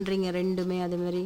பண்றீங்க ரெண்டுமே அது மாதிரி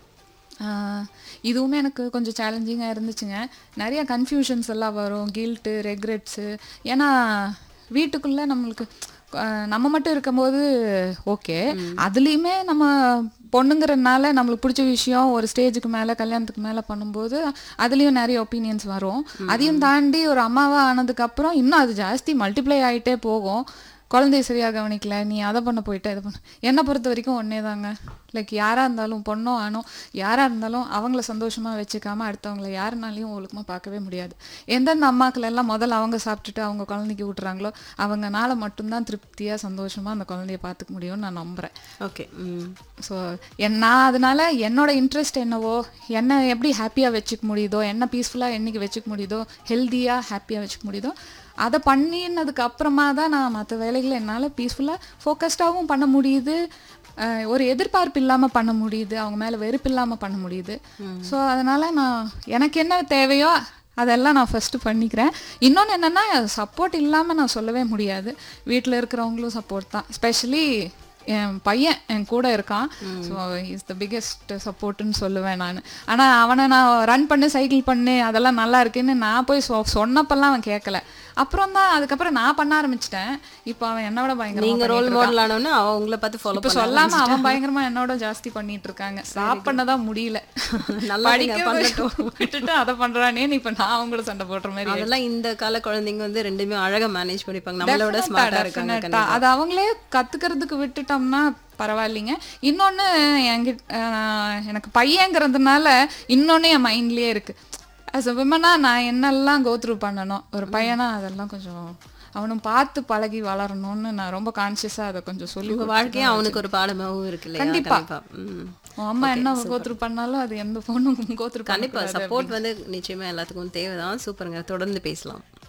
ஆஹ் இதுவுமே எனக்கு கொஞ்சம் சேலஞ்சிங்காக இருந்துச்சுங்க நிறைய கன்ஃபியூஷன்ஸ் எல்லாம் வரும் கில்ட்டு ரெக்ரெட்ஸு ஏன்னா வீட்டுக்குள்ளே நம்மளுக்கு ஆஹ் நம்ம மட்டும் இருக்கும்போது ஓகே அதுலேயுமே நம்ம பொண்ணுங்கிறனால நம்மளுக்கு பிடிச்ச விஷயம் ஒரு ஸ்டேஜுக்கு மேலே கல்யாணத்துக்கு மேலே பண்ணும்போது அதுலேயும் நிறைய ஒப்பீனியன்ஸ் வரும் அதையும் தாண்டி ஒரு அம்மாவாக ஆனதுக்கப்புறம் இன்னும் அது ஜாஸ்தி மல்டிப்ளை ஆகிட்டே போகும் குழந்தைய சரியாக கவனிக்கல நீ அதை பண்ண போயிட்ட இதை பண்ண என்னை பொறுத்த வரைக்கும் ஒன்றே தாங்க லைக் யாராக இருந்தாலும் பொண்ணோ ஆணோ யாராக இருந்தாலும் அவங்கள சந்தோஷமாக வச்சுக்காம அடுத்தவங்கள யாருனாலையும் ஒழுக்கமாக பார்க்கவே முடியாது எந்தெந்த அம்மாக்கள் எல்லாம் முதல்ல அவங்க சாப்பிட்டுட்டு அவங்க குழந்தைக்கு விட்டுறாங்களோ அவங்கனால மட்டும்தான் திருப்தியாக சந்தோஷமாக அந்த குழந்தைய பார்த்துக்க முடியும்னு நான் நம்புகிறேன் ஓகே ம் ஸோ என் நான் அதனால என்னோட இன்ட்ரெஸ்ட் என்னவோ என்ன எப்படி ஹாப்பியாக வச்சுக்க முடியுதோ என்ன பீஸ்ஃபுல்லாக என்னைக்கு வச்சுக்க முடியுதோ ஹெல்த்தியாக ஹாப்பியாக வச்சுக்க முடியுதோ அதை பண்ணினதுக்கு அப்புறமா தான் நான் மற்ற வேலைகளை என்னால் பீஸ்ஃபுல்லாக ஃபோக்கஸ்டாகவும் பண்ண முடியுது அஹ் ஒரு எதிர்பார்ப்பு இல்லாமல் பண்ண முடியுது அவங்க மேலே வெறுப்பு இல்லாமல் பண்ண முடியுது ஸோ அதனால் நான் எனக்கு என்ன தேவையோ அதெல்லாம் நான் ஃபஸ்ட்டு பண்ணிக்கிறேன் இன்னொன்று என்னென்னா சப்போர்ட் இல்லாமல் நான் சொல்லவே முடியாது வீட்டில் இருக்கிறவங்களும் சப்போர்ட் தான் ஸ்பெஷலி என் பையன் என் கூட இருக்கான் ஸோ இஸ் த பிக்கெஸ்ட் சப்போர்ட்டுன்னு சொல்லுவேன் நான் ஆனால் அவனை நான் ரன் பண்ணு சைக்கிள் பண்ணு அதெல்லாம் நல்லா இருக்குன்னு நான் போய் சொ சொன்னப்பெல்லாம் அவன் கேட்கல அப்புறம் தான் அதுக்கப்புறம் நான் பண்ண ஆரம்பிச்சிட்டேன் இப்போ அவன் என்னோட பயங்கரமா நீங்க ரோல் பண்ணிட்டு இருக்கான். மாடல் ஆனோன்னு அவ உங்களை பார்த்து ஃபாலோ இப்ப சொல்லாம அவன் பயங்கரமா என்னோட ஜாஸ்தி பண்ணிட்டு இருக்காங்க ஸ்டாப் பண்ணதான் முடியல நல்லா படிக்க நீங்க பண்ணட்டும். விட்டுட்டு அதை பண்றானேன்னு இப்ப நான் அவங்கள சண்டை போடுற மாதிரி ஆயிடுச்சு. அதெல்லாம் இந்த கால குழந்தைங்க வந்து ரெண்டுமே அழகா மேனேஜ் பண்ணிப்பாங்க நம்மளோட Definite-ஆ, ஸ்மார்ட்டா இருக்காங்க definite-ஆ. அது அவங்களே கத்துக்கிறதுக்கு விட்டுட்டோம்னா பரவாயில்லைங்க இன்னொன்னு என்கிட்ட ஆஹ், எனக்கு பையங்கிறதுனால இன்னொன்னு என் மைண்ட்லயே இருக்கு அஸ் அ விமனா நான் என்னெல்லாம் கோத்ரூ பண்ணணும் ஒரு பையனா அதெல்லாம் கொஞ்சம் அவனும் பார்த்து பழகி வளரணும்னு நான் ரொம்ப கான்சியஸா அதை கொஞ்சம் சொல்லி உங்க வாழ்க்கையும் அவனுக்கு ஒரு பாடமாவும் இருக்கு இல்லையா கண்டிப்பா. ம். உன் அம்மா என்ன கோத்ரூ பண்ணாலும் அது எந்த பொண்ணும் கோத்ரூ கண்டிப்பா சப்போர்ட் வந்து நிச்சயமா எல்லாத்துக்கும் தேவைதான் சூப்பருங்க தொடர்ந்து பேசலாம்